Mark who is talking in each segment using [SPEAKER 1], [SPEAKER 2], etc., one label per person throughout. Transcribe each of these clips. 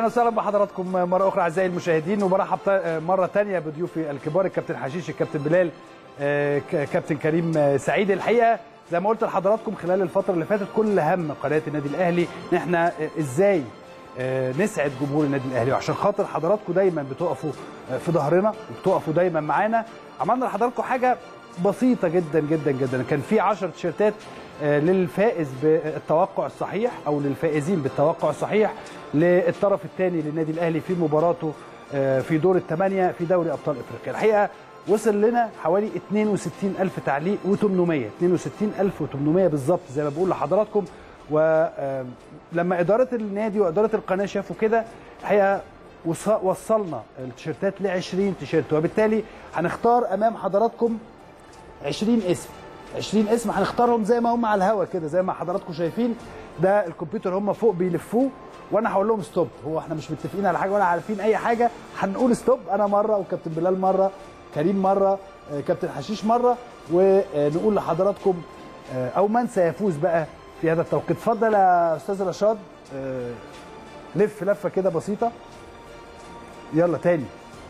[SPEAKER 1] وسهلا بحضراتكم مره اخرى اعزائي المشاهدين وبرحب تا- مره ثانيه بضيوفي الكبار الكابتن حشيش الكابتن بلال آه، ك- كابتن كريم آه، سعيد الحقيقه زي ما قلت لحضراتكم خلال الفتره اللي فاتت كل هم قناه النادي الاهلي ان احنا آه، ازاي آه، نسعد جمهور النادي الاهلي وعشان خاطر حضراتكم دايما بتقفوا آه، في ظهرنا وبتقفوا دايما معانا عملنا لحضراتكم حاجه بسيطه جدا جدا جدا كان في 10 تيشيرتات آه، للفائز بالتوقع الصحيح او للفائزين بالتوقع الصحيح للطرف الثاني للنادي الاهلي في مباراته آه، في دور الثمانيه في دوري ابطال افريقيا الحقيقه وصل لنا حوالي 62 ألف تعليق و800 62 ألف و800 بالظبط زي ما بقول لحضراتكم ولما إدارة النادي وإدارة القناة شافوا كده الحقيقة وص- وصلنا التيشيرتات ل 20 تيشيرت وبالتالي هنختار أمام حضراتكم 20 اسم 20 اسم هنختارهم زي ما هم على الهوا كده زي ما حضراتكم شايفين ده الكمبيوتر هم فوق بيلفوه وانا هقول لهم ستوب هو احنا مش متفقين على حاجه ولا عارفين اي حاجه هنقول ستوب انا مره وكابتن بلال مره كريم مره آه، كابتن حشيش مره ونقول لحضراتكم آه، او من سيفوز بقى في هذا التوقيت اتفضل يا استاذ رشاد آه، لف لفه كده بسيطه يلا تاني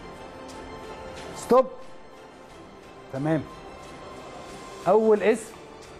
[SPEAKER 1] ستوب تمام اول اسم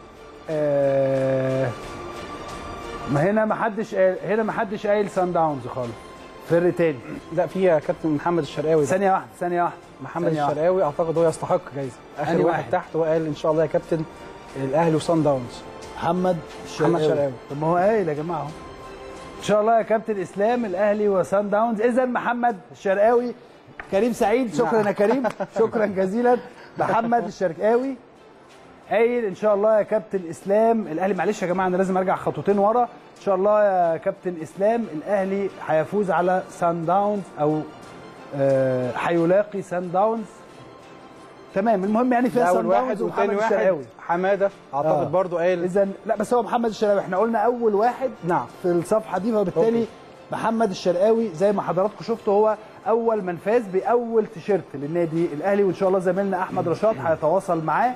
[SPEAKER 1] آه ما هنا ما حدش قايل هنا ما حدش قايل سان داونز خالص فر تاني
[SPEAKER 2] لا في يا كابتن محمد الشرقاوي ده.
[SPEAKER 1] ثانيه واحده ثانيه واحده
[SPEAKER 2] محمد
[SPEAKER 1] ثانية واحدة.
[SPEAKER 2] الشرقاوي اعتقد هو يستحق جايزه اخر
[SPEAKER 1] أنهي
[SPEAKER 2] واحد
[SPEAKER 1] واحد؟
[SPEAKER 2] تحت هو قال ان شاء الله يا كابتن الاهلي وصن داونز
[SPEAKER 1] محمد
[SPEAKER 2] محمد شرقاوي.
[SPEAKER 1] طب ما هو قايل يا جماعه اهو ان شاء الله يا كابتن اسلام الاهلي وسان داونز اذا محمد الشرقاوي كريم سعيد شكرا يا كريم شكرا جزيلا محمد الشرقاوي قايل ان شاء الله يا كابتن اسلام الاهلي معلش يا جماعه انا لازم ارجع خطوتين ورا ان شاء الله يا كابتن اسلام الاهلي هيفوز على سان داونز او آه، هيلاقي سان داونز تمام المهم يعني
[SPEAKER 2] ده
[SPEAKER 1] فيها
[SPEAKER 2] اول
[SPEAKER 1] سان
[SPEAKER 2] واحد
[SPEAKER 1] داونز
[SPEAKER 2] وتاني
[SPEAKER 1] ومحمد
[SPEAKER 2] واحد
[SPEAKER 1] الشرقاوي
[SPEAKER 2] حماده اعتقد
[SPEAKER 1] آه.
[SPEAKER 2] برضو قال
[SPEAKER 1] اذا لا بس هو محمد الشرقاوي احنا قلنا اول واحد
[SPEAKER 2] نعم
[SPEAKER 1] في الصفحه دي فبالتالي
[SPEAKER 2] أوكي.
[SPEAKER 1] محمد الشرقاوي زي ما حضراتكم شفتوا هو اول من فاز باول تيشيرت للنادي الاهلي وان شاء الله زميلنا احمد رشاد هيتواصل معاه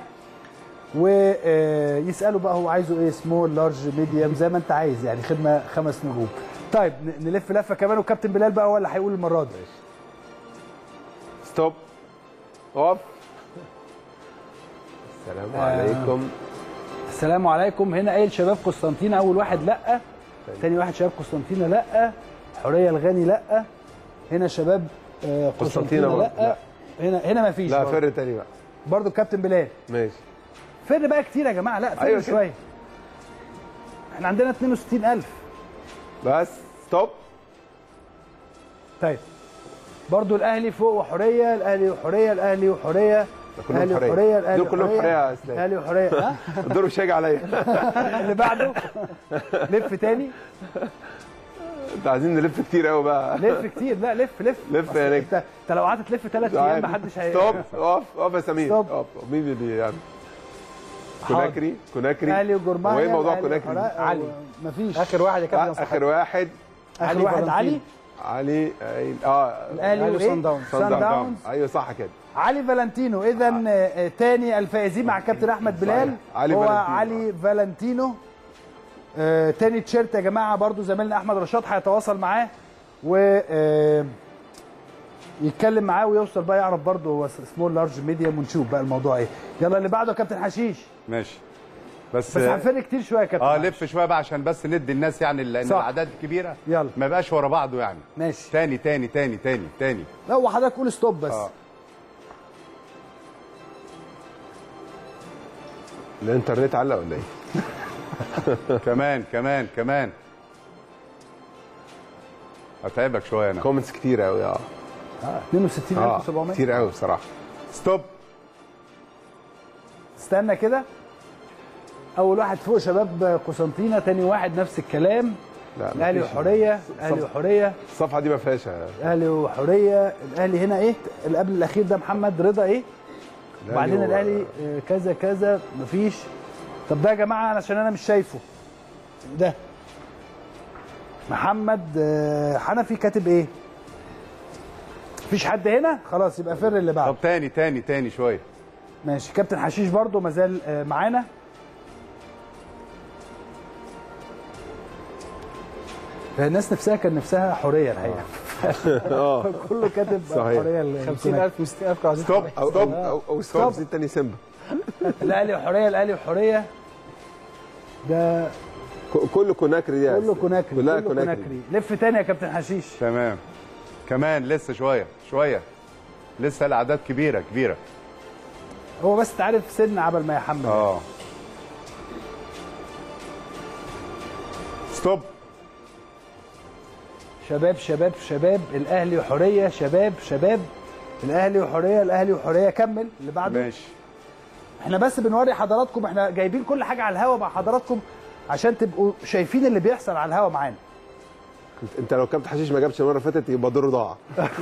[SPEAKER 1] ويساله بقى هو عايزه ايه سمول لارج ميديوم زي ما انت عايز يعني خدمه خمس نجوم طيب ن- نلف لفه كمان والكابتن بلال بقى هو اللي هيقول المره دي
[SPEAKER 3] ستوب اقف السلام عليكم
[SPEAKER 1] السلام عليكم هنا قايل شباب قسطنطينه اول واحد لا تاني واحد شباب قسطنطينه لا حوريه الغاني لا هنا شباب آه،
[SPEAKER 3] قسطنطينة
[SPEAKER 1] قسطنطينه لا.
[SPEAKER 3] لا.
[SPEAKER 1] هنا هنا ما فيش
[SPEAKER 3] لا
[SPEAKER 1] برضه.
[SPEAKER 3] فر تاني بقى
[SPEAKER 1] برضه الكابتن بلال
[SPEAKER 3] ماشي
[SPEAKER 1] فر بقى كتير يا جماعه لا فر
[SPEAKER 3] أيوة
[SPEAKER 1] أيوة
[SPEAKER 3] كده.
[SPEAKER 1] شويه احنا عندنا 62000
[SPEAKER 3] بس ستوب
[SPEAKER 1] طيب برضه الاهلي فوق وحوريه الاهلي وحوريه الاهلي وحوريه
[SPEAKER 3] ده كلهم
[SPEAKER 1] الاهلي
[SPEAKER 3] حورية.
[SPEAKER 1] وحوريه الاهلي
[SPEAKER 3] دول كلهم حورية يا اسلام.
[SPEAKER 1] الاهلي وحوريه ها
[SPEAKER 3] الدور مش هيجي عليا
[SPEAKER 1] اللي بعده لف تاني
[SPEAKER 3] انتوا عايزين نلف كتير قوي بقى
[SPEAKER 1] لف كتير لا لف لف
[SPEAKER 3] لف
[SPEAKER 1] أصل
[SPEAKER 3] يا نجم.
[SPEAKER 1] انت انت لو قعدت تلف ثلاث ايام محدش هي
[SPEAKER 3] ستوب اقف اقف يا سمير
[SPEAKER 1] ستوب.
[SPEAKER 3] اقف مين اللي يعني
[SPEAKER 1] حاضر.
[SPEAKER 3] كوناكري كوناكري
[SPEAKER 1] اهلي وجرمانيا
[SPEAKER 3] هو ايه موضوع
[SPEAKER 1] الأهلي
[SPEAKER 3] كوناكري
[SPEAKER 1] وحراء-
[SPEAKER 2] علي.
[SPEAKER 1] مفيش
[SPEAKER 2] اخر واحد يا كابتن
[SPEAKER 3] آه،
[SPEAKER 2] يستحق
[SPEAKER 3] اخر واحد
[SPEAKER 1] اخر
[SPEAKER 2] علي
[SPEAKER 1] واحد
[SPEAKER 2] فالنتين.
[SPEAKER 1] علي
[SPEAKER 3] علي آه، اه
[SPEAKER 1] الاهلي
[SPEAKER 2] الأهلي
[SPEAKER 1] وايه
[SPEAKER 2] وصن داونز.
[SPEAKER 1] سان داونز
[SPEAKER 3] ايوه صح كده
[SPEAKER 1] علي فالنتينو اذا آه، تاني الفائزين مع الكابتن احمد بلال
[SPEAKER 3] صحيح. علي
[SPEAKER 1] هو
[SPEAKER 3] فالنتينو.
[SPEAKER 1] علي فالنتينو آه، تاني تيشيرت يا جماعه برضو زميلنا احمد رشاد هيتواصل معاه و آه، يتكلم معاه ويوصل بقى يعرف برضه هو سمول لارج ميديوم ونشوف بقى الموضوع ايه يلا اللي بعده يا كابتن حشيش
[SPEAKER 4] ماشي بس
[SPEAKER 1] بس هنفرق كتير شويه يا كابتن
[SPEAKER 4] اه لف شويه بقى عشان بس ندي الناس يعني لان
[SPEAKER 1] صح.
[SPEAKER 4] الاعداد كبيره
[SPEAKER 1] يلا.
[SPEAKER 4] ما يبقاش ورا بعضه يعني
[SPEAKER 1] ماشي
[SPEAKER 4] تاني تاني تاني تاني تاني
[SPEAKER 1] لا هو حضرتك قول ستوب بس
[SPEAKER 4] آه.
[SPEAKER 3] الانترنت علق ولا ايه؟
[SPEAKER 4] كمان كمان كمان هتعبك شويه انا
[SPEAKER 3] كومنتس كتير قوي اه
[SPEAKER 1] 62700
[SPEAKER 3] كتير قوي بصراحه
[SPEAKER 4] ستوب
[SPEAKER 1] استنى كده اول واحد فوق شباب قسنطينه تاني واحد نفس الكلام
[SPEAKER 3] لا
[SPEAKER 1] الاهلي
[SPEAKER 3] مفيش.
[SPEAKER 1] وحوريه الاهلي
[SPEAKER 3] صف-
[SPEAKER 1] وحوريه
[SPEAKER 3] الصفحه دي ما فيهاش
[SPEAKER 1] الاهلي وحوريه الاهلي هنا ايه اللي قبل الاخير ده محمد رضا ايه وبعدين
[SPEAKER 3] و-
[SPEAKER 1] الاهلي آه، كذا كذا مفيش طب ده يا جماعه عشان انا مش شايفه ده محمد آه، حنفي كاتب ايه مفيش حد هنا خلاص يبقى فر اللي بعده
[SPEAKER 4] طب تاني تاني تاني شويه
[SPEAKER 1] ماشي كابتن حشيش برضو مازال آه، معانا الناس نفسها كان نفسها حريه الحقيقه
[SPEAKER 3] اه
[SPEAKER 1] كله كاتب
[SPEAKER 3] صحيح.
[SPEAKER 1] حريه ال-
[SPEAKER 2] 50000 60000 كانوا عايزين
[SPEAKER 4] ستوب
[SPEAKER 3] او
[SPEAKER 4] ستوب
[SPEAKER 3] او او ستوب زي التاني سيمبا
[SPEAKER 1] الاهلي وحريه الاهلي وحريه ده
[SPEAKER 3] ك- كله كوناكري دي يا
[SPEAKER 1] كله
[SPEAKER 3] أستاذ.
[SPEAKER 1] كوناكري
[SPEAKER 3] كلها
[SPEAKER 1] كله
[SPEAKER 3] كوناكري
[SPEAKER 1] كوناكري لف تاني يا كابتن حشيش
[SPEAKER 4] تمام كمان لسه شويه شويه لسه الاعداد كبيره كبيره
[SPEAKER 1] هو بس تعرف سن عبل ما يحمل
[SPEAKER 4] اه ستوب
[SPEAKER 1] شباب شباب شباب الاهلي وحريه شباب شباب الاهلي وحريه الاهلي وحريه كمل اللي بعده
[SPEAKER 4] ماشي
[SPEAKER 1] احنا بس بنوري حضراتكم احنا جايبين كل حاجه على الهوا مع حضراتكم عشان تبقوا شايفين اللي بيحصل على الهوا معانا
[SPEAKER 3] انت- انت لو كابتن حشيش ما جابش المره اللي فاتت يبقى دور ضاع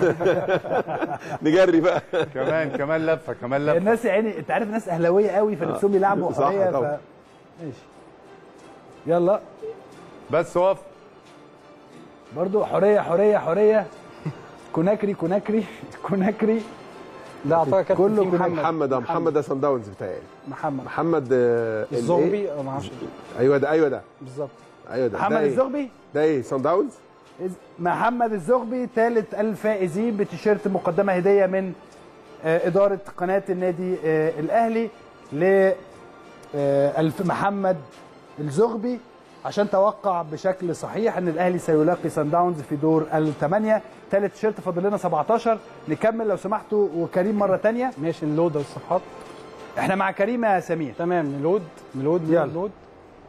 [SPEAKER 3] نجري بقى
[SPEAKER 4] كمان كمان لفه كمان لفه
[SPEAKER 1] الناس يا عيني انت عارف ناس اهلاويه قوي فنفسهم يلعبوا
[SPEAKER 3] صح
[SPEAKER 1] حريه ف...
[SPEAKER 3] طبعا.
[SPEAKER 1] ماشي يلا
[SPEAKER 4] بس وقف
[SPEAKER 1] برضو حريه حريه حريه كوناكري كوناكري كوناكري
[SPEAKER 2] ده اعتقد كابتن
[SPEAKER 1] كله
[SPEAKER 2] في
[SPEAKER 1] كله
[SPEAKER 2] محمد
[SPEAKER 3] محمد اه محمد ده سان داونز بتاعي
[SPEAKER 2] محمد
[SPEAKER 3] محمد آه، الإيه؟
[SPEAKER 2] الزغبي أو ما اعرفش
[SPEAKER 3] ايوه ده ايوه ده
[SPEAKER 2] بالظبط
[SPEAKER 3] ايوه ده
[SPEAKER 1] محمد
[SPEAKER 3] ده إيه؟
[SPEAKER 1] الزغبي
[SPEAKER 3] ده ايه سان داونز
[SPEAKER 1] محمد الزغبي ثالث الفائزين بتيشيرت مقدمه هديه من آه، اداره قناه النادي آه، الاهلي ل آه، الف محمد الزغبي عشان توقع بشكل صحيح ان الاهلي سيلاقي سان داونز في دور الثمانيه ثالث تيشيرت فاضل لنا 17 نكمل لو سمحتوا وكريم مره ثانيه
[SPEAKER 2] ماشي نلود الصفحات
[SPEAKER 1] احنا مع كريم يا سمير
[SPEAKER 2] تمام نلود نلود
[SPEAKER 1] يلا.
[SPEAKER 2] نلود نلود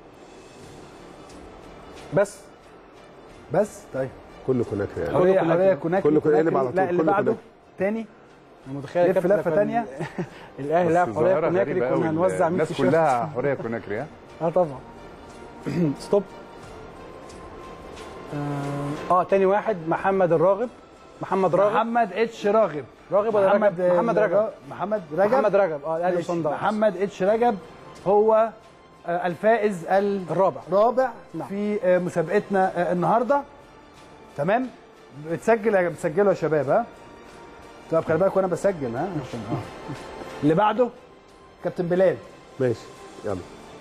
[SPEAKER 2] بس
[SPEAKER 1] بس طيب
[SPEAKER 3] كله كوناكري يعني
[SPEAKER 1] حريه
[SPEAKER 2] كله
[SPEAKER 1] حريه
[SPEAKER 2] كوناكري.
[SPEAKER 1] كوناكري
[SPEAKER 3] كله كوناكري.
[SPEAKER 1] كوناكري.
[SPEAKER 3] على طول.
[SPEAKER 1] لا اللي
[SPEAKER 3] كله
[SPEAKER 1] بعده
[SPEAKER 3] كوناكري.
[SPEAKER 1] تاني
[SPEAKER 2] انا متخيل
[SPEAKER 1] لف
[SPEAKER 2] كابتن
[SPEAKER 1] لفة
[SPEAKER 2] لو
[SPEAKER 1] تانية.
[SPEAKER 2] كان الاهلي
[SPEAKER 4] بس
[SPEAKER 2] لعب حريه
[SPEAKER 4] ظاهرة
[SPEAKER 2] كوناكري
[SPEAKER 4] غريبة
[SPEAKER 2] كنا
[SPEAKER 4] أوي.
[SPEAKER 2] هنوزع 100
[SPEAKER 4] الناس
[SPEAKER 2] تيشيرت
[SPEAKER 4] كلها حريه كوناكري ها
[SPEAKER 2] اه طبعا ستوب آه, اه تاني واحد محمد الراغب محمد راغب
[SPEAKER 1] محمد اتش راغب
[SPEAKER 2] راغب ولا
[SPEAKER 1] محمد
[SPEAKER 2] رجب محمد رجب
[SPEAKER 1] محمد رجب
[SPEAKER 2] محمد رجب اه الاهلي
[SPEAKER 1] ماشي.
[SPEAKER 2] وصن داونز
[SPEAKER 1] محمد اتش رجب هو آه، الفائز
[SPEAKER 2] الرابع
[SPEAKER 1] الرابع
[SPEAKER 2] نعم.
[SPEAKER 1] في آه، مسابقتنا آه، النهارده تمام بتسجل يا بتسجلوا يا شباب ها طب خلي بالك وانا بسجل ها عشان اه اللي بعده كابتن بلال
[SPEAKER 3] ماشي يلا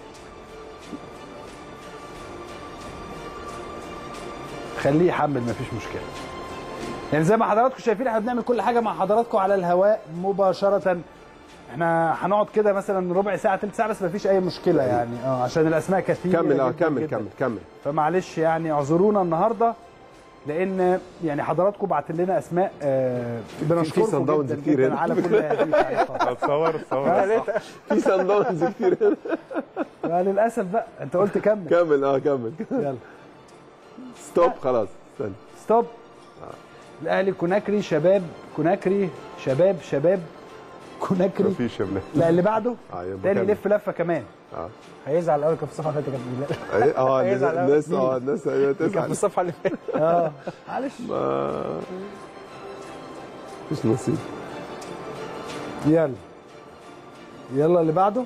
[SPEAKER 1] خليه يحمل مفيش مشكله يعني زي ما حضراتكم شايفين احنا بنعمل كل حاجه مع حضراتكم على الهواء مباشره احنا هنقعد كده مثلا ربع ساعه ثلث ساعه بس مفيش اي مشكله يعني اه عشان الاسماء كثيره
[SPEAKER 3] كمل اه
[SPEAKER 1] جداً
[SPEAKER 3] كمل
[SPEAKER 1] جداً.
[SPEAKER 3] كمل كمل
[SPEAKER 1] فمعلش يعني اعذرونا النهارده لان يعني حضراتكم بعت لنا اسماء آه بنشكركم
[SPEAKER 3] صن داونز
[SPEAKER 1] جدا,
[SPEAKER 3] كتير
[SPEAKER 1] جدا
[SPEAKER 3] هنا.
[SPEAKER 1] على كل هذه التعليقات
[SPEAKER 4] اتصور اتصور
[SPEAKER 3] في سان داونز كتير
[SPEAKER 1] للاسف بقى انت قلت كمل
[SPEAKER 3] كمل اه كمل
[SPEAKER 1] يلا
[SPEAKER 3] ستوب خلاص استنى
[SPEAKER 1] ستوب الاهلي كوناكري شباب كوناكري شباب شباب كوناكري
[SPEAKER 4] مفيش يا بلال
[SPEAKER 1] لا اللي بعده
[SPEAKER 3] اه يبقى
[SPEAKER 1] تاني
[SPEAKER 3] كمل.
[SPEAKER 1] لف لفه كمان
[SPEAKER 3] اه
[SPEAKER 2] هيزعل قوي كان في الصفحه اللي فاتت كابتن بلال
[SPEAKER 3] إيه؟ اه الناس
[SPEAKER 2] هيزعل أوي.
[SPEAKER 3] الناس اه الناس ايوه
[SPEAKER 2] كان في
[SPEAKER 3] تزعل
[SPEAKER 2] الصفحه اللي فاتت
[SPEAKER 1] اه معلش
[SPEAKER 3] ما- مش نصيب
[SPEAKER 1] يلا يلا اللي بعده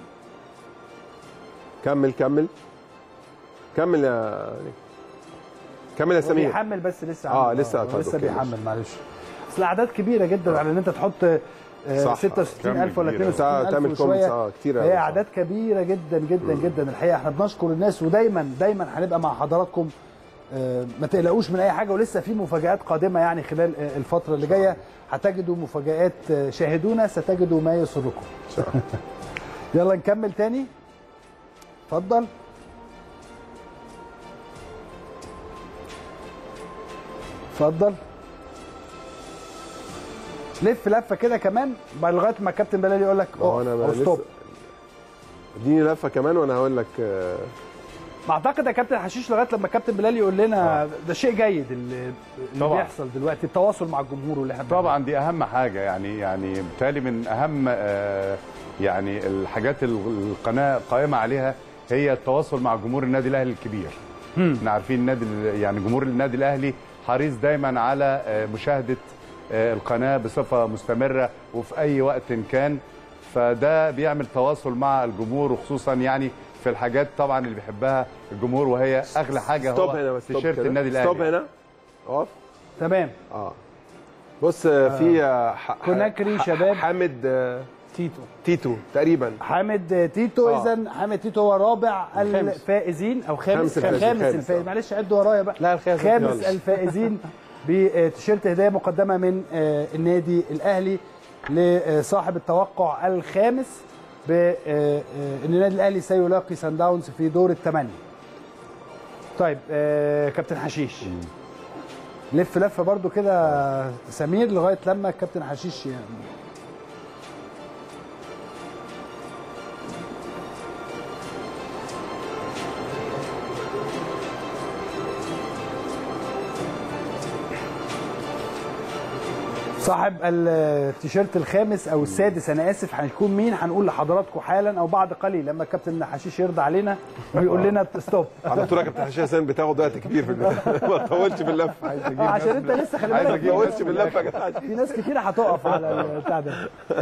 [SPEAKER 3] كمل كمل كمل يا كمل يا
[SPEAKER 1] هو
[SPEAKER 3] سمير
[SPEAKER 1] بيحمل بس لسه
[SPEAKER 3] آه،
[SPEAKER 1] عامل.
[SPEAKER 3] لسه
[SPEAKER 1] هو
[SPEAKER 3] طيب،
[SPEAKER 1] لسه
[SPEAKER 3] أوكي،
[SPEAKER 1] بيحمل معلش اصل اعداد كبيره جدا على ان انت تحط آه،
[SPEAKER 3] صح.
[SPEAKER 1] 66000 ولا
[SPEAKER 4] كم كبيرة.
[SPEAKER 1] 62000
[SPEAKER 3] تعمل
[SPEAKER 1] وشويه
[SPEAKER 3] comments، آه، كتير أوي،
[SPEAKER 1] هي
[SPEAKER 3] صح.
[SPEAKER 1] اعداد كبيره جدا جدا جدا الحقيقه احنا بنشكر الناس ودايما دايما هنبقى مع حضراتكم آه، ما تقلقوش من اي حاجه ولسه في مفاجات قادمه يعني خلال آه، الفتره اللي جايه هتجدوا مفاجات آه، شاهدونا ستجدوا ما يسركم يلا نكمل تاني اتفضل اتفضل لف لفه كده كمان بعد لغايه ما الكابتن بلال يقول لك
[SPEAKER 3] ما هو انا
[SPEAKER 1] أو
[SPEAKER 3] بقى
[SPEAKER 1] ستوب
[SPEAKER 3] لسه اديني لفه كمان وانا هقول لك آه،
[SPEAKER 1] ما اعتقد يا كابتن حشيش لغايه لما الكابتن بلال يقول لنا ده شيء جيد اللي, اللي
[SPEAKER 4] طبعاً.
[SPEAKER 1] بيحصل دلوقتي التواصل مع الجمهور واللي احنا
[SPEAKER 4] طبعا دي اهم حاجه يعني يعني بالتالي من اهم آه، يعني الحاجات ال- القناه قائمه عليها هي التواصل مع جمهور النادي الاهلي الكبير احنا عارفين النادي ال- يعني جمهور النادي الاهلي حريص دايما على آه، مشاهده آه، القناه بصفه مستمره وفي اي وقت كان فده بيعمل تواصل مع الجمهور وخصوصا يعني في الحاجات طبعا اللي بيحبها الجمهور وهي اغلى حاجه
[SPEAKER 3] ستوب
[SPEAKER 4] هو
[SPEAKER 3] هنا بس ستوب
[SPEAKER 4] تيشيرت
[SPEAKER 3] كده.
[SPEAKER 4] النادي الاهلي
[SPEAKER 3] ستوب هنا اقف
[SPEAKER 1] تمام
[SPEAKER 3] اه بص آه، في آه، ح-
[SPEAKER 1] كوناكري
[SPEAKER 3] ح-
[SPEAKER 1] شباب.
[SPEAKER 3] حامد آه،
[SPEAKER 2] تيتو
[SPEAKER 3] تيتو تقريبا
[SPEAKER 1] حامد تيتو
[SPEAKER 3] آه.
[SPEAKER 1] اذا حامد تيتو هو رابع
[SPEAKER 2] الخامس.
[SPEAKER 1] الفائزين او خامس
[SPEAKER 3] خامس
[SPEAKER 1] خامس,
[SPEAKER 3] الفائزين.
[SPEAKER 1] خامس
[SPEAKER 3] خامس،
[SPEAKER 1] الفائزين
[SPEAKER 3] آه.
[SPEAKER 1] معلش عدوا ورايا بقى
[SPEAKER 2] لا الخامس
[SPEAKER 1] خامس
[SPEAKER 3] يلا.
[SPEAKER 1] الفائزين بتيشيرت هديه مقدمه من آه، النادي الاهلي لصاحب التوقع الخامس بان النادي الاهلي سيلاقي سان داونز في دور الثمانيه. طيب آه، كابتن حشيش لف لفه برضو كده سمير لغايه لما الكابتن حشيش يعني صاحب التيشيرت الخامس او السادس انا اسف هنكون مين هنقول لحضراتكم حالا او بعد قليل لما الكابتن حشيش يرضى علينا ويقول لنا ستوب
[SPEAKER 3] على طول يا كابتن حشيش حسين بتاخد وقت كبير في اللف ما تطولش في اللف
[SPEAKER 1] آه، عشان انت لسه خلي
[SPEAKER 4] عايز
[SPEAKER 1] بالك
[SPEAKER 4] أجيب
[SPEAKER 3] ما
[SPEAKER 4] ناس
[SPEAKER 3] تطولش في اللف يا كابتن
[SPEAKER 1] في ناس كتير هتقف على البتاع ده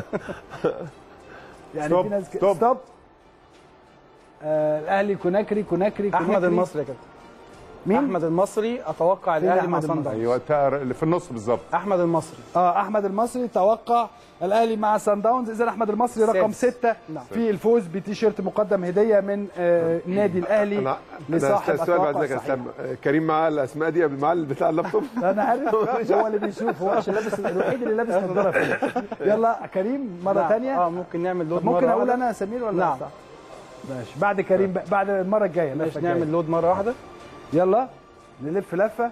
[SPEAKER 1] يعني
[SPEAKER 4] ستوب،
[SPEAKER 1] في ناس ك...
[SPEAKER 4] ستوب.
[SPEAKER 1] ستوب آه الاهلي كوناكري كوناكري
[SPEAKER 2] احمد
[SPEAKER 1] كوناكري.
[SPEAKER 2] المصري يا كابتن
[SPEAKER 1] مين؟
[SPEAKER 2] احمد المصري اتوقع
[SPEAKER 1] فين
[SPEAKER 2] الاهلي مع
[SPEAKER 1] أحمد
[SPEAKER 2] صن
[SPEAKER 1] المصري؟
[SPEAKER 2] داونز
[SPEAKER 4] ايوه تا- اللي في النص بالظبط
[SPEAKER 2] احمد المصري
[SPEAKER 1] اه احمد المصري توقع الاهلي مع سان داونز اذا احمد المصري رقم
[SPEAKER 2] السادس.
[SPEAKER 1] ستة
[SPEAKER 2] نعم.
[SPEAKER 1] في الفوز بتيشيرت مقدم هديه من آه النادي الاهلي
[SPEAKER 3] انا
[SPEAKER 1] لصاحب
[SPEAKER 3] السؤال بعد
[SPEAKER 1] التوقع
[SPEAKER 3] ذلك يا
[SPEAKER 1] الصحيح.
[SPEAKER 3] اسلام كريم معاه الاسماء دي قبل معاه بتاع اللابتوب
[SPEAKER 1] انا عارف هو اللي بيشوف هو عشان لابس الوحيد اللي لابس نظاره فيه يلا كريم مره
[SPEAKER 2] نعم.
[SPEAKER 1] ثانيه
[SPEAKER 2] اه ممكن نعمل لود
[SPEAKER 1] طب ممكن
[SPEAKER 2] مرة
[SPEAKER 1] اقول
[SPEAKER 2] واحدة.
[SPEAKER 1] انا يا سمير ولا
[SPEAKER 2] نعم.
[SPEAKER 1] صح؟ ماشي بعد كريم بقى- بعد المره الجايه
[SPEAKER 2] ماشي
[SPEAKER 1] اللفة
[SPEAKER 2] نعمل
[SPEAKER 1] الجاية.
[SPEAKER 2] لود مره واحده
[SPEAKER 1] يلا نلف لفه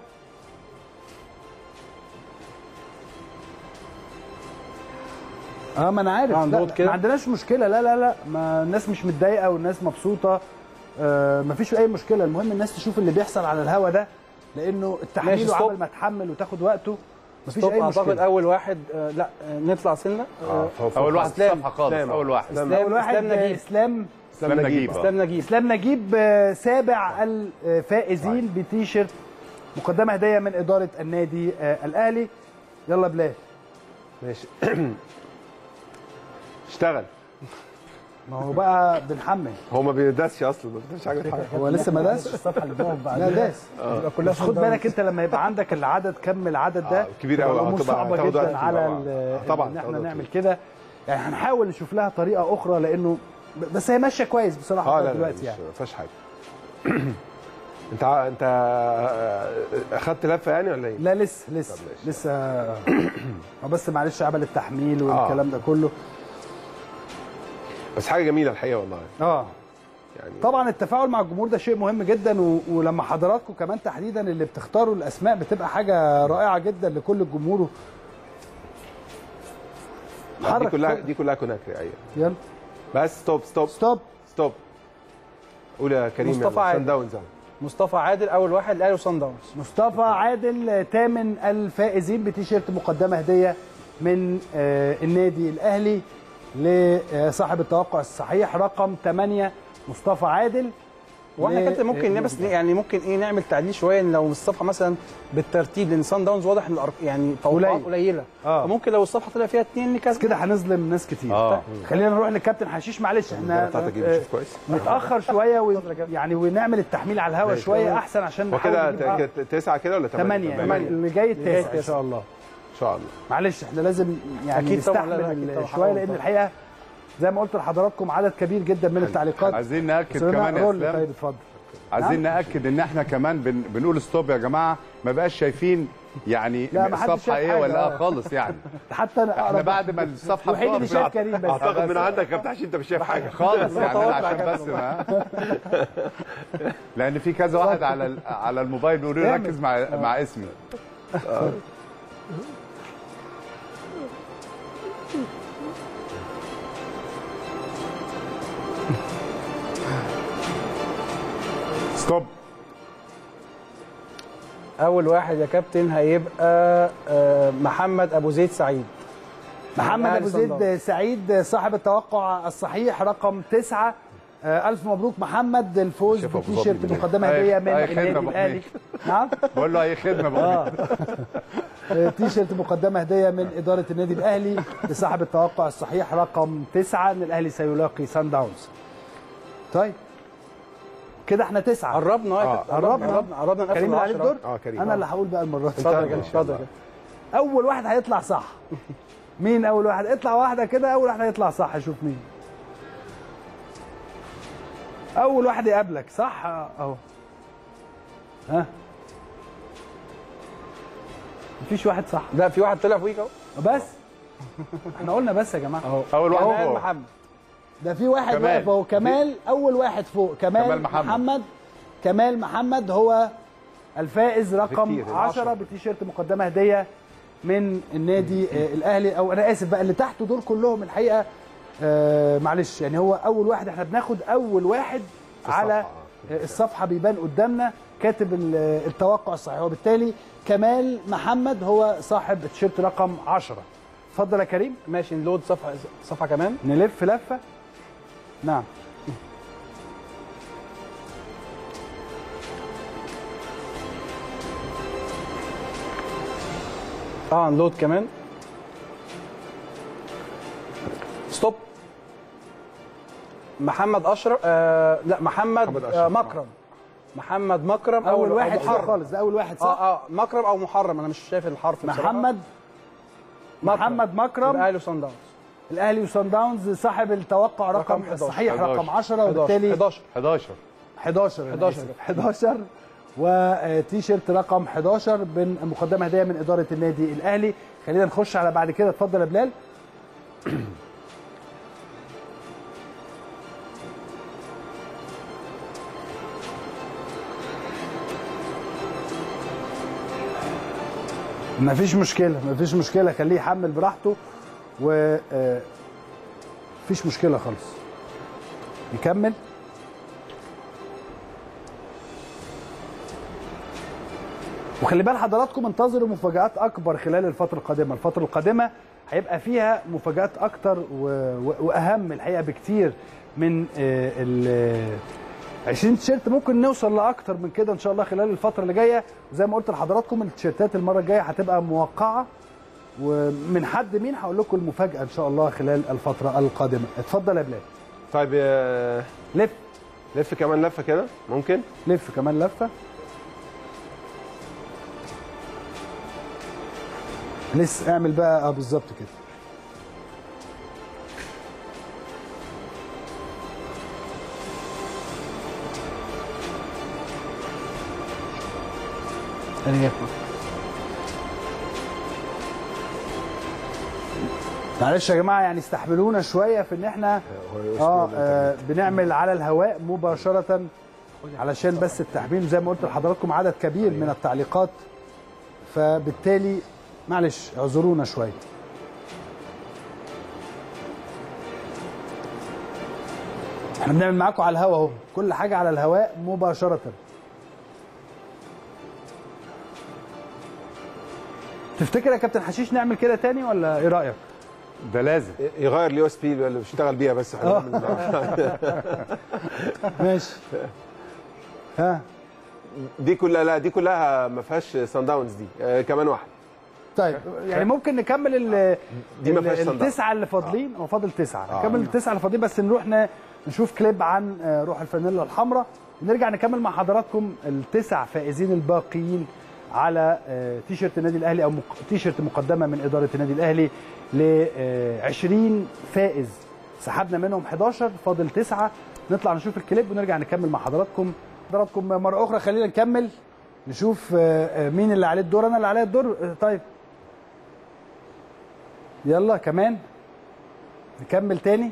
[SPEAKER 1] اه ما انا عارف
[SPEAKER 2] آه،
[SPEAKER 1] لا
[SPEAKER 2] نضغط
[SPEAKER 1] لا،
[SPEAKER 2] كده.
[SPEAKER 1] ما عندناش مشكله لا لا لا ما الناس مش متضايقه والناس مبسوطه آه ما فيش اي مشكله المهم الناس تشوف اللي بيحصل على الهوا ده لانه التحميل
[SPEAKER 2] ماشي، ستوب.
[SPEAKER 1] وعمل ما تحمل وتاخد وقته ما فيش
[SPEAKER 2] ستوب
[SPEAKER 1] اي
[SPEAKER 2] اعتقد
[SPEAKER 1] مشكله
[SPEAKER 2] اول واحد آه لا آه نطلع سنه آه
[SPEAKER 4] اول واحد في
[SPEAKER 2] إسلام.
[SPEAKER 4] الصفحه خالص
[SPEAKER 3] إسلام.
[SPEAKER 4] اول واحد
[SPEAKER 3] إسلام.
[SPEAKER 2] إسلام
[SPEAKER 1] اول واحد
[SPEAKER 2] إسلام نجيب.
[SPEAKER 1] اسلام
[SPEAKER 4] اسلام نجيب آه.
[SPEAKER 2] اسلام نجيب
[SPEAKER 1] اسلام نجيب آه، سابع الفائزين بتيشيرت مقدمه هديه من اداره النادي آه، الاهلي يلا بلال
[SPEAKER 3] ماشي اشتغل
[SPEAKER 1] ما هو بقى بنحمل
[SPEAKER 3] هو ما بيدسش اصلا ما بيدسش حاجه في حاجه
[SPEAKER 1] هو لسه ما داس الصفحه اللي بنقف بعدها لا داس بس خد بالك انت لما يبقى عندك العدد كم العدد ده
[SPEAKER 3] آه، كبير أوي.
[SPEAKER 1] الامور
[SPEAKER 3] هتبقى-
[SPEAKER 1] صعبه
[SPEAKER 3] هتاخد وقت
[SPEAKER 1] جدا
[SPEAKER 3] كتير
[SPEAKER 1] على
[SPEAKER 3] طبعاً.
[SPEAKER 1] ال-
[SPEAKER 3] آه، طبعاً
[SPEAKER 1] ان احنا
[SPEAKER 3] هتاخد وقت
[SPEAKER 1] نعمل
[SPEAKER 3] كتير.
[SPEAKER 1] كده يعني هنحاول نشوف لها طريقه اخرى لانه بس هي ماشيه كويس بصراحه
[SPEAKER 3] اه
[SPEAKER 1] لغاية
[SPEAKER 3] لا لا
[SPEAKER 1] دلوقتي
[SPEAKER 3] مش-
[SPEAKER 1] يعني
[SPEAKER 3] ما فيهاش حاجه انت ع- انت آه، اخدت لفه يعني ولا ايه؟
[SPEAKER 1] لا لسه لسه
[SPEAKER 3] طب ماشي.
[SPEAKER 1] لسه آه، بس معلش عمل التحميل والكلام ده كله
[SPEAKER 3] بس حاجه جميله الحقيقه والله
[SPEAKER 1] اه
[SPEAKER 3] يعني
[SPEAKER 1] طبعا التفاعل مع الجمهور ده شيء مهم جدا و... ولما حضراتكم كمان تحديدا اللي بتختاروا الاسماء بتبقى حاجه رائعه جدا لكل الجمهور
[SPEAKER 3] دي
[SPEAKER 1] حرك
[SPEAKER 3] كلها
[SPEAKER 1] خد.
[SPEAKER 3] دي كلها كوناكري ايوه
[SPEAKER 1] يلا
[SPEAKER 3] بس ستوب ستوب
[SPEAKER 1] ستوب
[SPEAKER 3] ستوب قول يا كريم
[SPEAKER 2] مصطفى
[SPEAKER 3] يلا.
[SPEAKER 2] عادل.
[SPEAKER 3] سان داونز أهو.
[SPEAKER 2] مصطفى عادل اول واحد الاهلي وصن داونز
[SPEAKER 1] مصطفى عادل ثامن الفائزين بتيشيرت مقدمه هديه من آه، النادي الاهلي لصاحب التوقع الصحيح رقم 8 مصطفى عادل
[SPEAKER 2] واحنا
[SPEAKER 1] ل-
[SPEAKER 2] كابتن ممكن
[SPEAKER 1] آه،
[SPEAKER 2] بس يعني ممكن ايه نعمل تعديل شويه ان لو الصفحه مثلا بالترتيب لان صن داونز واضح ان الأرق- يعني توقعات
[SPEAKER 1] قليل.
[SPEAKER 2] قليله
[SPEAKER 1] آه.
[SPEAKER 2] ممكن لو الصفحه طلع فيها اثنين نكسب
[SPEAKER 1] كده هنظلم ناس كتير
[SPEAKER 4] آه.
[SPEAKER 1] خلينا نروح للكابتن حشيش معلش احنا
[SPEAKER 3] بتاعتك ايه
[SPEAKER 1] آه،
[SPEAKER 3] بشوف كويس
[SPEAKER 1] نتاخر شويه و... يعني ونعمل التحميل على الهواء
[SPEAKER 3] ماشي.
[SPEAKER 1] شويه احسن عشان
[SPEAKER 3] هو
[SPEAKER 1] نحاول
[SPEAKER 3] كده
[SPEAKER 1] نجيب
[SPEAKER 3] ت- ت- تسعه كده ولا ثمانيه؟
[SPEAKER 1] ثمانية
[SPEAKER 3] ثمانية.
[SPEAKER 1] اللي جاي التاسع ان شاء الله
[SPEAKER 3] ان شاء الله
[SPEAKER 1] معلش احنا لازم يعني
[SPEAKER 2] أكيد طبعاً، لا،
[SPEAKER 1] نستحمل
[SPEAKER 2] لا، أكيد
[SPEAKER 1] ال-
[SPEAKER 2] طبعاً.
[SPEAKER 1] شويه لان الحقيقه زي ما قلت لحضراتكم عدد كبير جدا من التعليقات
[SPEAKER 4] عايزين ناكد
[SPEAKER 1] بس أنا
[SPEAKER 4] كمان يا
[SPEAKER 1] رول
[SPEAKER 4] اسلام
[SPEAKER 1] طيب اتفضل
[SPEAKER 4] عايزين ناكد ان احنا كمان بن بنقول ستوب يا جماعه ما بقاش شايفين يعني
[SPEAKER 1] لا، ما حدش
[SPEAKER 4] الصفحه
[SPEAKER 1] شاف
[SPEAKER 4] ايه
[SPEAKER 1] حاجة.
[SPEAKER 4] ولا خالص يعني
[SPEAKER 1] حتى انا
[SPEAKER 4] احنا
[SPEAKER 1] أقرب
[SPEAKER 4] بعد ما الصفحه
[SPEAKER 1] الوحيد اللي
[SPEAKER 4] بتقف
[SPEAKER 1] شايف كريم بس
[SPEAKER 3] اعتقد من عندك يا كابتن حشيش انت مش شايف حاجه
[SPEAKER 4] خالص يعني
[SPEAKER 2] متوقع
[SPEAKER 4] انا عشان
[SPEAKER 2] كده
[SPEAKER 4] بس ما لان في كذا واحد على ال- على الموبايل بيقولوا لي
[SPEAKER 1] جامد.
[SPEAKER 4] ركز مع مع اسمي ستوب
[SPEAKER 2] اول واحد يا كابتن هيبقى آه، محمد ابو زيد سعيد
[SPEAKER 1] محمد
[SPEAKER 2] أهلي
[SPEAKER 1] ابو
[SPEAKER 2] صن
[SPEAKER 1] زيد
[SPEAKER 2] داونز.
[SPEAKER 1] سعيد صاحب التوقع الصحيح رقم تسعة آه، الف مبروك محمد الفوز
[SPEAKER 3] شايف أبو
[SPEAKER 1] بتيشيرت
[SPEAKER 3] ظبي
[SPEAKER 1] مقدمه
[SPEAKER 4] أي-
[SPEAKER 1] هديه من
[SPEAKER 4] أي
[SPEAKER 1] النادي
[SPEAKER 4] خدمة أبو
[SPEAKER 1] الاهلي
[SPEAKER 4] حميد.
[SPEAKER 1] نعم
[SPEAKER 4] بقول له اي خدمه بقول
[SPEAKER 1] آه، تيشيرت مقدمه هديه من اداره النادي الاهلي لصاحب التوقع الصحيح رقم تسعة ان الاهلي سيلاقي سان داونز طيب كده احنا تسعة
[SPEAKER 2] قربنا يا
[SPEAKER 3] آه،
[SPEAKER 2] كابتن،
[SPEAKER 1] قربنا.
[SPEAKER 2] قربنا قربنا نقفل
[SPEAKER 1] كريم عليه
[SPEAKER 2] العشرة.
[SPEAKER 1] الدور
[SPEAKER 3] اه كريم
[SPEAKER 1] انا اللي هقول بقى المره دي
[SPEAKER 2] اتفضل يا كابتن اتفضل يا كابتن
[SPEAKER 1] اول واحد هيطلع صح مين اول واحد اطلع واحده كده اول واحد هيطلع صح شوف مين اول واحد يقابلك صح اهو ها مفيش واحد صح
[SPEAKER 2] لا في واحد طلع فوقيك اهو
[SPEAKER 1] بس احنا قلنا بس يا جماعه
[SPEAKER 2] اهو
[SPEAKER 4] أول واحد
[SPEAKER 2] كمال
[SPEAKER 4] فوق.
[SPEAKER 2] محمد
[SPEAKER 1] ده في واحد
[SPEAKER 4] كمال.
[SPEAKER 1] واقف اهو كمال اول واحد فوق كمال,
[SPEAKER 4] كمال محمد.
[SPEAKER 1] محمد كمال محمد هو الفائز رقم
[SPEAKER 3] بكتير،
[SPEAKER 1] 10 بتيشيرت مقدمه هديه من النادي آه، الاهلي او انا اسف بقى اللي تحته دول كلهم الحقيقه آه معلش يعني هو اول واحد احنا بناخد اول واحد على
[SPEAKER 3] الصفحة.
[SPEAKER 1] آه، الصفحه بيبان قدامنا كاتب ال- آه، التوقع الصحيح وبالتالي كمال محمد هو صاحب تيشيرت رقم 10 اتفضل يا كريم
[SPEAKER 2] ماشي نلود صفحه صفحه كمان
[SPEAKER 1] نلف لفه نعم
[SPEAKER 2] اه نلود كمان ستوب محمد اشرف آه لا محمد,
[SPEAKER 3] محمد أشرف.
[SPEAKER 2] آه مكرم محمد مكرم
[SPEAKER 1] اول
[SPEAKER 2] أو
[SPEAKER 1] واحد
[SPEAKER 2] محرم.
[SPEAKER 1] فوق خالص ده اول واحد صح
[SPEAKER 2] اه اه مكرم او محرم انا مش شايف الحرف بصراحة.
[SPEAKER 1] محمد محمد مكرم
[SPEAKER 2] الاهلي وصن داونز
[SPEAKER 1] الاهلي وصن داونز صاحب التوقع رقم,
[SPEAKER 2] رقم 11.
[SPEAKER 1] الصحيح
[SPEAKER 4] 11.
[SPEAKER 1] رقم 10 وبالتالي
[SPEAKER 2] 11
[SPEAKER 4] 11
[SPEAKER 1] 11 أنا
[SPEAKER 2] 11
[SPEAKER 1] آسف. 11 وتيشيرت رقم 11 من مقدمه هديه من اداره النادي الاهلي خلينا نخش على بعد كده اتفضل يا بلال مفيش مشكله مفيش مشكله خليه يحمل براحته و آه، مفيش مشكله خالص نكمل وخلي بال حضراتكم انتظروا مفاجآت أكبر خلال الفترة القادمة، الفترة القادمة هيبقى فيها مفاجآت أكتر و... و... وأهم الحقيقة بكتير من آه، ال 20 تيشيرت ممكن نوصل لأكتر من كده إن شاء الله خلال الفترة اللي جاية، وزي ما قلت لحضراتكم التيشيرتات المرة الجاية هتبقى موقعة ومن حد مين هقول لكم المفاجأة إن شاء الله خلال الفترة القادمة، اتفضل يا بلال
[SPEAKER 3] طيب آه،
[SPEAKER 1] لف
[SPEAKER 3] لف كمان لفه كده ممكن
[SPEAKER 1] لف كمان لفه لسه اعمل بقى اه بالظبط كده
[SPEAKER 2] يعني
[SPEAKER 1] معلش يا جماعه يعني استحملونا شويه في ان احنا اه, آه بنعمل على الهواء مباشره علشان بس التحميل زي ما قلت لحضراتكم عدد كبير من التعليقات فبالتالي معلش اعذرونا شويه احنا بنعمل معاكم على الهواء اهو كل حاجه على الهواء مباشره تفتكر يا كابتن حشيش نعمل كده تاني ولا ايه رايك
[SPEAKER 4] ده لازم
[SPEAKER 3] يغير اليو اس بي اللي بيشتغل بيها بس احنا بنعمل-
[SPEAKER 1] ماشي ها
[SPEAKER 3] دي كلها لا دي كلها ما فيهاش سان داونز دي آه كمان واحد
[SPEAKER 1] طيب يعني ممكن نكمل ال
[SPEAKER 3] دي ما
[SPEAKER 1] ال-
[SPEAKER 3] فيهاش صندوق.
[SPEAKER 1] التسعه اللي فاضلين هو فاضل تسعه نكمل التسعه اللي فاضلين بس نروح ن- نشوف كليب عن آه، روح الفانيلا الحمراء ونرجع نكمل مع حضراتكم التسع فائزين الباقيين على آه، تيشيرت النادي الاهلي او مق- تيشيرت مقدمه من اداره النادي الاهلي ل 20 فائز سحبنا منهم 11 فاضل تسعه نطلع نشوف الكليب ونرجع نكمل مع حضراتكم حضراتكم مره اخرى خلينا نكمل نشوف آه، آه، مين اللي عليه الدور انا اللي عليا الدور آه، طيب يلا كمان نكمل تاني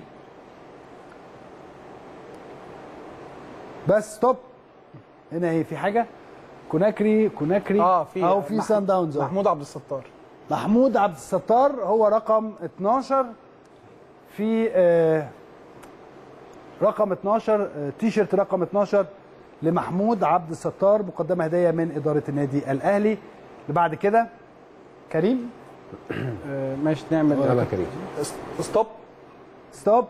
[SPEAKER 1] بس ستوب هنا ايه في حاجه كوناكري كوناكري
[SPEAKER 2] اه في
[SPEAKER 1] او في
[SPEAKER 2] مح-
[SPEAKER 1] سان داونز أهو.
[SPEAKER 2] محمود عبد الستار
[SPEAKER 1] محمود عبد الستار هو رقم 12 في آه، رقم 12 آه، تيشيرت رقم 12 لمحمود عبد الستار مقدمه هديه من اداره النادي الاهلي اللي بعد كده كريم
[SPEAKER 2] آه ماشي نعمل
[SPEAKER 3] يلا كريم
[SPEAKER 2] س- ستوب
[SPEAKER 1] ستوب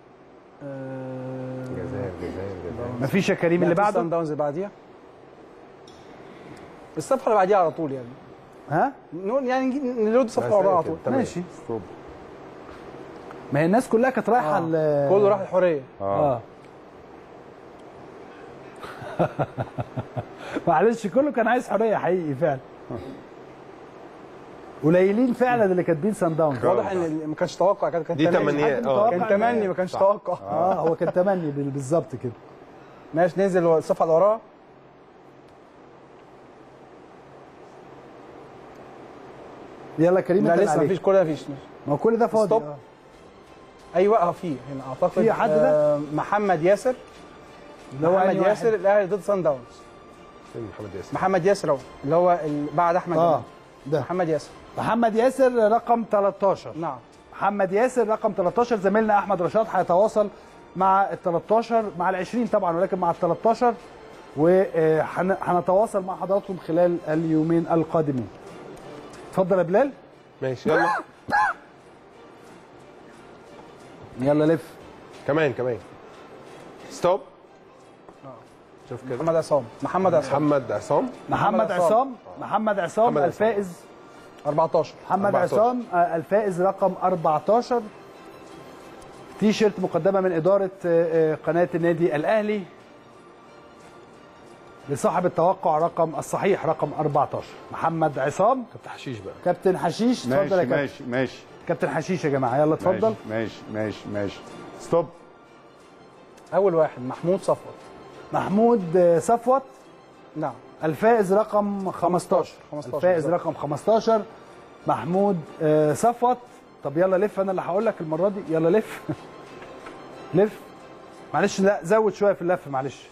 [SPEAKER 2] آه
[SPEAKER 3] جزائر جزائر جزائر
[SPEAKER 1] مفيش يا كريم اللي
[SPEAKER 2] لا، في سان
[SPEAKER 1] بعده
[SPEAKER 2] داونز اللي بعديها الصفحه اللي بعديها على طول يعني
[SPEAKER 1] ها
[SPEAKER 2] نقول يعني نجي- نلود الصفحه وراها على طول
[SPEAKER 3] تمام.
[SPEAKER 1] ماشي.
[SPEAKER 3] ستوب.
[SPEAKER 1] ما هي الناس كلها كانت رايحه
[SPEAKER 2] آه.
[SPEAKER 1] ال-
[SPEAKER 2] كله راح الحريه
[SPEAKER 1] اه معلش كله كان عايز حريه حقيقي فعلا قليلين فعلا اللي كاتبين سان داونز
[SPEAKER 2] واضح ان ما كانش توقع كان كان
[SPEAKER 3] دي
[SPEAKER 2] تمني.
[SPEAKER 3] تمنيات
[SPEAKER 1] حد
[SPEAKER 3] اه
[SPEAKER 1] متوقع.
[SPEAKER 2] كان تمني ما كانش توقع
[SPEAKER 1] اه هو كان تمني بال- بالظبط كده
[SPEAKER 2] ماشي ننزل الصفحه اللي وراها
[SPEAKER 1] يلا كريم
[SPEAKER 2] لا
[SPEAKER 1] انت
[SPEAKER 2] لسه
[SPEAKER 1] اللي
[SPEAKER 2] مفيش
[SPEAKER 1] عليك.
[SPEAKER 2] كل ده مفيش
[SPEAKER 1] ما هو كل ده فاضي
[SPEAKER 2] ستوب.
[SPEAKER 1] آه.
[SPEAKER 2] ايوه اه في هنا اعتقد
[SPEAKER 1] في حد ده؟
[SPEAKER 2] آه، محمد ياسر
[SPEAKER 1] اللي هو
[SPEAKER 2] محمد
[SPEAKER 1] أنهي واحد؟
[SPEAKER 2] ياسر الاهلي ضد سان داونز
[SPEAKER 3] فين محمد ياسر
[SPEAKER 2] محمد ياسر اهو اللي هو ال- بعد احمد
[SPEAKER 1] اه
[SPEAKER 2] جمال
[SPEAKER 1] ده
[SPEAKER 2] محمد ياسر
[SPEAKER 1] محمد ياسر رقم 13
[SPEAKER 2] نعم
[SPEAKER 1] محمد ياسر رقم 13 زميلنا احمد رشاد هيتواصل مع ال 13 مع ال 20 طبعا ولكن مع ال 13 وهنتواصل مع حضراتكم خلال اليومين القادمين. اتفضل يا بلال
[SPEAKER 3] ماشي يلا
[SPEAKER 1] يلا لف
[SPEAKER 3] كمان كمان ستوب شوف كده
[SPEAKER 2] محمد عصام محمد عصام
[SPEAKER 3] محمد عصام
[SPEAKER 1] محمد
[SPEAKER 2] محمد عصام.
[SPEAKER 1] عصام محمد عصام
[SPEAKER 3] محمد عصام.
[SPEAKER 1] الفائز
[SPEAKER 2] 14
[SPEAKER 1] محمد
[SPEAKER 3] 14.
[SPEAKER 1] عصام آه، الفائز رقم 14 تي شيرت مقدمه من اداره آه، آه، قناه النادي الاهلي لصاحب التوقع رقم الصحيح رقم 14 محمد عصام
[SPEAKER 3] كابتن حشيش بقى
[SPEAKER 1] كابتن حشيش اتفضل يا
[SPEAKER 4] ماشي
[SPEAKER 1] كابتن
[SPEAKER 4] ماشي ماشي
[SPEAKER 1] كابتن حشيش يا جماعه يلا اتفضل
[SPEAKER 4] ماشي ماشي ماشي ستوب
[SPEAKER 2] اول واحد محمود صفوت
[SPEAKER 1] محمود آه، صفوت
[SPEAKER 2] نعم
[SPEAKER 1] الفائز رقم 15
[SPEAKER 2] 15
[SPEAKER 1] الفائز
[SPEAKER 2] بالظبط.
[SPEAKER 1] رقم 15 محمود آه، صفوت طب يلا لف انا اللي هقول لك المره دي يلا لف لف معلش لا زود شويه في اللف معلش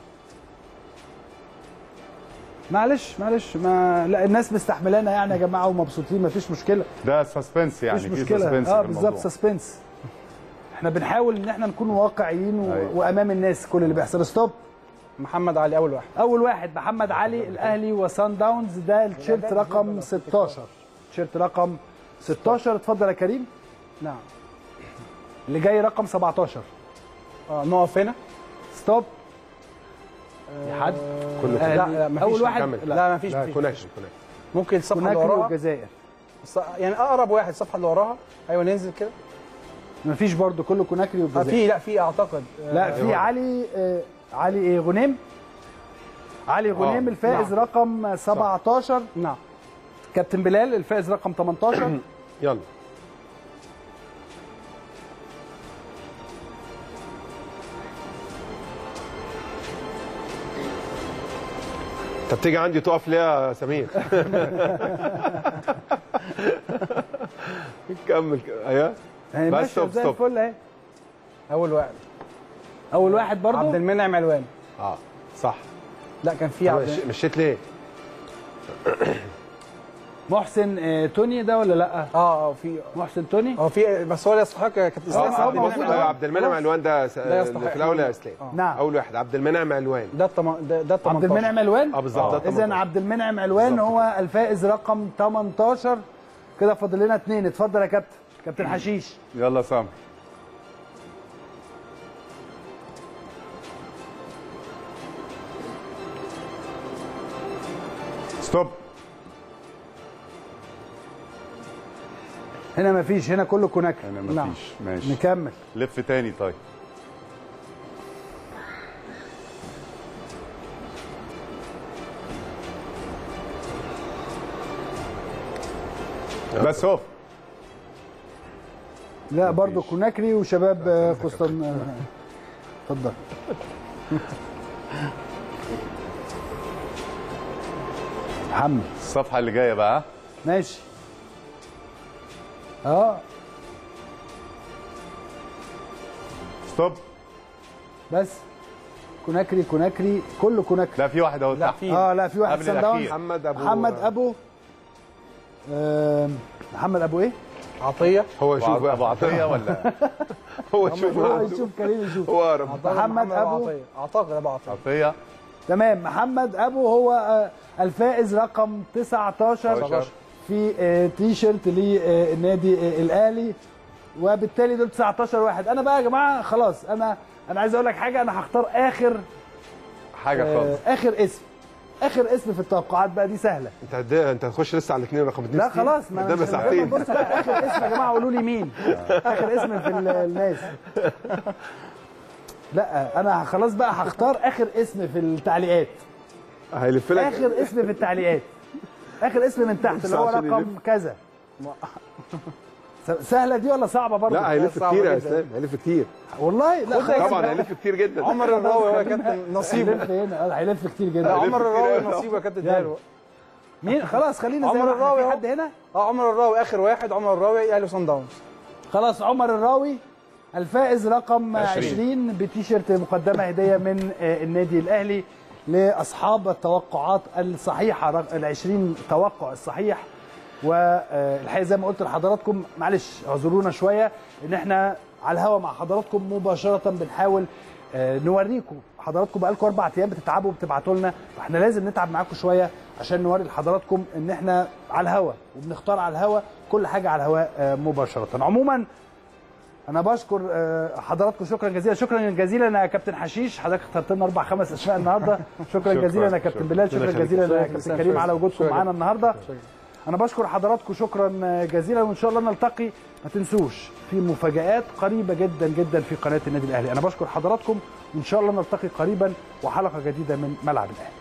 [SPEAKER 1] معلش معلش ما لا الناس مستحملانا يعني يا جماعه ومبسوطين مفيش مشكله
[SPEAKER 4] ده سسبنس يعني
[SPEAKER 1] مفيش
[SPEAKER 4] في
[SPEAKER 1] مشكله
[SPEAKER 4] سسبنس
[SPEAKER 1] اه
[SPEAKER 4] في
[SPEAKER 1] بالظبط
[SPEAKER 4] الموضوع
[SPEAKER 1] سسبنس احنا بنحاول ان احنا نكون واقعيين و...
[SPEAKER 4] أيوة.
[SPEAKER 1] وامام الناس كل اللي بيحصل ستوب
[SPEAKER 2] محمد علي اول واحد
[SPEAKER 1] اول واحد محمد علي الاهلي وسان داونز ده التيشيرت رقم 16 تيشيرت رقم 16 اتفضل يا كريم
[SPEAKER 2] نعم
[SPEAKER 1] اللي جاي رقم 17
[SPEAKER 2] اه نقف هنا
[SPEAKER 1] ستوب في حد
[SPEAKER 3] كله
[SPEAKER 1] آه،
[SPEAKER 2] لا
[SPEAKER 1] دي
[SPEAKER 2] لا مفيش
[SPEAKER 1] اول واحد
[SPEAKER 3] كمل.
[SPEAKER 1] لا
[SPEAKER 2] لا مفيش
[SPEAKER 3] لا
[SPEAKER 2] مفيش.
[SPEAKER 3] كونكشن كونكشن
[SPEAKER 2] ممكن الصفحه اللي
[SPEAKER 1] كوناكري
[SPEAKER 2] وراها
[SPEAKER 1] والجزائر
[SPEAKER 2] الص- يعني اقرب واحد الصفحه اللي وراها ايوه ننزل كده
[SPEAKER 1] مفيش برضو كله كوناكري
[SPEAKER 2] آه
[SPEAKER 1] والجزائر
[SPEAKER 2] في لا في اعتقد آه،
[SPEAKER 1] لا في علي آه، علي ايه غنيم علي غنيم
[SPEAKER 3] آه،
[SPEAKER 1] الفائز
[SPEAKER 2] نعم.
[SPEAKER 1] رقم 17
[SPEAKER 2] نعم
[SPEAKER 1] كابتن بلال الفائز رقم 18
[SPEAKER 3] يلا انت بتيجي عندي تقف ليه يا سمير؟ كمل كده. ايوه
[SPEAKER 1] يعني
[SPEAKER 3] بس
[SPEAKER 1] ماشي
[SPEAKER 3] ستوب،
[SPEAKER 1] زي
[SPEAKER 3] ستوب.
[SPEAKER 1] الفل اهي
[SPEAKER 2] اول واحد
[SPEAKER 1] اول واحد
[SPEAKER 2] عبد
[SPEAKER 1] برضو
[SPEAKER 2] المنعم علوان
[SPEAKER 3] اه صح
[SPEAKER 2] لا كان في عبد
[SPEAKER 3] مش- مشيت ليه؟
[SPEAKER 1] محسن آه، توني ده ولا لا
[SPEAKER 2] اه اه في
[SPEAKER 1] محسن توني
[SPEAKER 2] هو في بس هو اللي يستحق كابتن
[SPEAKER 1] اه،
[SPEAKER 2] اسلام
[SPEAKER 1] هو
[SPEAKER 2] عبد
[SPEAKER 1] موجود
[SPEAKER 2] المنعم
[SPEAKER 1] اهو.
[SPEAKER 2] علوان.
[SPEAKER 3] عبد المنعم
[SPEAKER 1] خلاص.
[SPEAKER 3] علوان ده س-
[SPEAKER 2] ده يستحق.
[SPEAKER 3] في الاول يا اسلام
[SPEAKER 1] نعم
[SPEAKER 3] اول واحد عبد المنعم علوان
[SPEAKER 2] ده التم... ده ده
[SPEAKER 1] عبد المنعم علوان
[SPEAKER 3] اه بالظبط ده
[SPEAKER 1] اذا
[SPEAKER 3] 18.
[SPEAKER 1] عبد المنعم علوان هو الفائز رقم 18 كده فاضل لنا اثنين اتفضل يا كابتن كابتن حشيش
[SPEAKER 4] يلا سام ستوب
[SPEAKER 1] هنا مفيش هنا كله كوناك
[SPEAKER 4] انا
[SPEAKER 2] نعم.
[SPEAKER 4] مفيش ماشي
[SPEAKER 1] نكمل
[SPEAKER 4] لف تاني طيب بس هو
[SPEAKER 1] لا برضو كوناكري وشباب آه، قسطن آه، اتفضل محمد
[SPEAKER 4] الصفحه اللي جايه بقى ها؟
[SPEAKER 1] ماشي اه
[SPEAKER 4] ستوب
[SPEAKER 1] بس كوناكري كوناكري كله كوناكري
[SPEAKER 4] لا في واحد اهو
[SPEAKER 2] لا
[SPEAKER 4] تحت
[SPEAKER 2] في
[SPEAKER 1] اه لا في واحد
[SPEAKER 4] قبل
[SPEAKER 1] سان داونز
[SPEAKER 4] الأخير.
[SPEAKER 3] محمد ابو
[SPEAKER 1] محمد ابو آم، محمد ابو ايه؟
[SPEAKER 2] عطيه
[SPEAKER 3] هو يشوف
[SPEAKER 4] ابو
[SPEAKER 3] بقى
[SPEAKER 4] عطيه ولا
[SPEAKER 3] هو يشوف
[SPEAKER 1] هو
[SPEAKER 3] بقى.
[SPEAKER 1] يشوف كريم يشوف
[SPEAKER 3] هو اقرب
[SPEAKER 2] أعتقد
[SPEAKER 1] محمد أبو-
[SPEAKER 2] عطيه اعتقد ابو عطيه
[SPEAKER 4] عطيه
[SPEAKER 1] تمام محمد ابو هو آه، الفائز رقم 19
[SPEAKER 4] 19.
[SPEAKER 1] في آه، تي شيرت للنادي آه، الاهلي وبالتالي دول 19 واحد انا بقى يا جماعه خلاص انا انا عايز اقول لك حاجه انا هختار اخر
[SPEAKER 4] حاجه
[SPEAKER 1] آه،
[SPEAKER 4] خالص
[SPEAKER 1] اخر اسم اخر اسم في التوقعات بقى دي سهله
[SPEAKER 3] انت هد... انت هتخش لسه على الاثنين رقم اثنين
[SPEAKER 1] لا خلاص ما انا
[SPEAKER 3] قدامنا
[SPEAKER 1] مش هنبقى
[SPEAKER 3] ساعتين
[SPEAKER 1] نبص بقى اخر اسم يا جماعه قولوا لي مين اخر اسم في ال- الناس لا انا خلاص بقى هختار اخر اسم في التعليقات
[SPEAKER 3] هيلف لك
[SPEAKER 1] اخر اسم في التعليقات اخر اسم من تحت اللي هو
[SPEAKER 3] عشان
[SPEAKER 1] رقم
[SPEAKER 3] يلف.
[SPEAKER 1] كذا س- سهله دي ولا صعبه برضه
[SPEAKER 3] لا هيلف
[SPEAKER 2] صعبة
[SPEAKER 3] كتير يا
[SPEAKER 2] جداً.
[SPEAKER 3] اسلام هيلف كتير
[SPEAKER 1] والله لا خلاص.
[SPEAKER 3] طبعا هيلف كتير جدا
[SPEAKER 2] عمر الراوي هو يا كابتن نصيبه
[SPEAKER 1] هيلف هنا آه، هيلف كتير
[SPEAKER 2] لا،
[SPEAKER 1] جدا
[SPEAKER 2] عمر
[SPEAKER 3] كتير
[SPEAKER 2] الراوي
[SPEAKER 3] أوي.
[SPEAKER 2] نصيبه يا كابتن
[SPEAKER 1] يلا.
[SPEAKER 2] دالو
[SPEAKER 1] مين خلاص خلينا زي
[SPEAKER 2] عمر
[SPEAKER 1] ما احنا
[SPEAKER 2] الراوي
[SPEAKER 1] في
[SPEAKER 2] أهو.
[SPEAKER 1] حد هنا
[SPEAKER 2] اه عمر الراوي اخر واحد عمر الراوي اهلي وصن داونز
[SPEAKER 1] خلاص عمر الراوي الفائز رقم 20, 20 بتيشيرت مقدمه هديه من آه، النادي الاهلي لاصحاب التوقعات الصحيحه رق- ال 20 توقع الصحيح والحقيقه زي ما قلت لحضراتكم معلش اعذرونا شويه ان احنا على الهوا مع حضراتكم مباشره بنحاول آه، نوريكم حضراتكم بقالكم اربع ايام بتتعبوا وبتبعتوا لنا فاحنا لازم نتعب معاكم شويه عشان نوري لحضراتكم ان احنا على الهوا وبنختار على الهوا كل حاجه على الهواء آه، مباشره عموما انا بشكر آه، حضراتكم شكرا جزيلا شكرا جزيلا يا كابتن حشيش حضرتك اخترت لنا اربع خمس اسماء النهارده شكرا
[SPEAKER 4] شكراً،
[SPEAKER 1] جزيلا يا كابتن
[SPEAKER 4] شكراً.
[SPEAKER 1] بلال شكرا جزيلا يا كابتن
[SPEAKER 2] شكراً.
[SPEAKER 1] كريم على وجودكم
[SPEAKER 2] شكراً.
[SPEAKER 1] معانا النهارده انا بشكر حضراتكم شكرا جزيلا وان شاء الله نلتقي ما تنسوش في مفاجآت قريبه جدا جدا في قناه النادي الاهلي انا بشكر حضراتكم وان شاء الله نلتقي قريبا وحلقه جديده من ملعب الاهلي